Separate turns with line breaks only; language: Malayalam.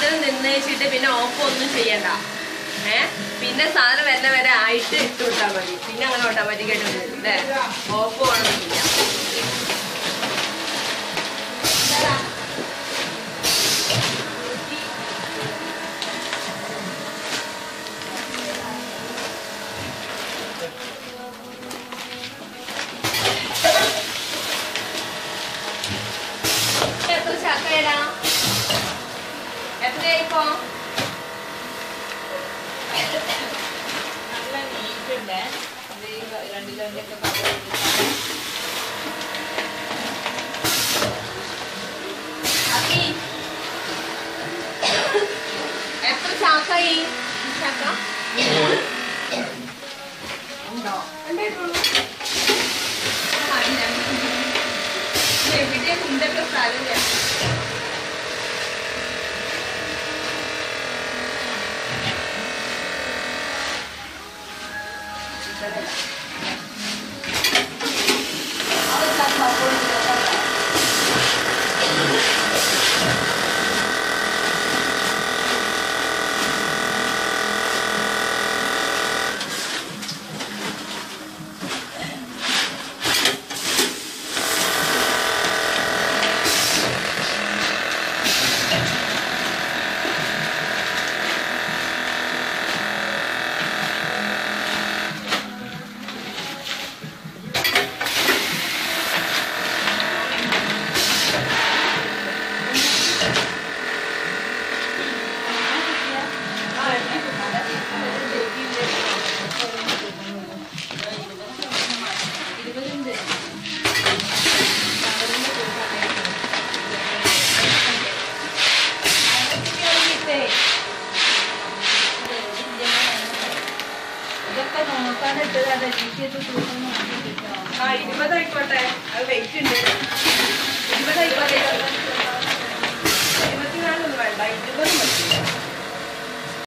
നേരം നിന്നേച്ചിട്ട് പിന്നെ ഓഫ് ഒന്നും ചെയ്യണ്ട ഏ പിന്നെ സാധനം വരുന്ന വരെ ആയിട്ട് ഇട്ട് വിട്ടാൽ മതി പിന്നെ അങ്ങനെ ഓട്ടോമാറ്റിക്കായിട്ട് വരും അല്ലേ ഓഫ് വേണമെന്നില്ല എത്ര ചക്കയടാ എത്രയായിപ്പോ
നല്ല നീറ്റുണ്ട് ഇത് ഈ രണ്ട് കിലോന്റെ ഒക്കെ കവർ ചെയ്തിട്ട്
അപ്പി എത്ര ചാക്കായി ചക്ക ഉണ്ടോ ഉണ്ടായിട്ടുള്ളൂ മതി രണ്ട്. എവിടെ കുണ്ടൊക്കെ സ്ഥലമില്ല
ഇരുപതുണ്ട് ഇതൊക്കെ നോക്കാനിട്ടതാണ് എനിക്കിത് തൂക്കം നോക്കിയിട്ടോ
ആ ഇരുപതായിക്കോട്ടെ അത് വെയിറ്റ് ഉണ്ട് ഇരുപതായിക്കോട്ടെ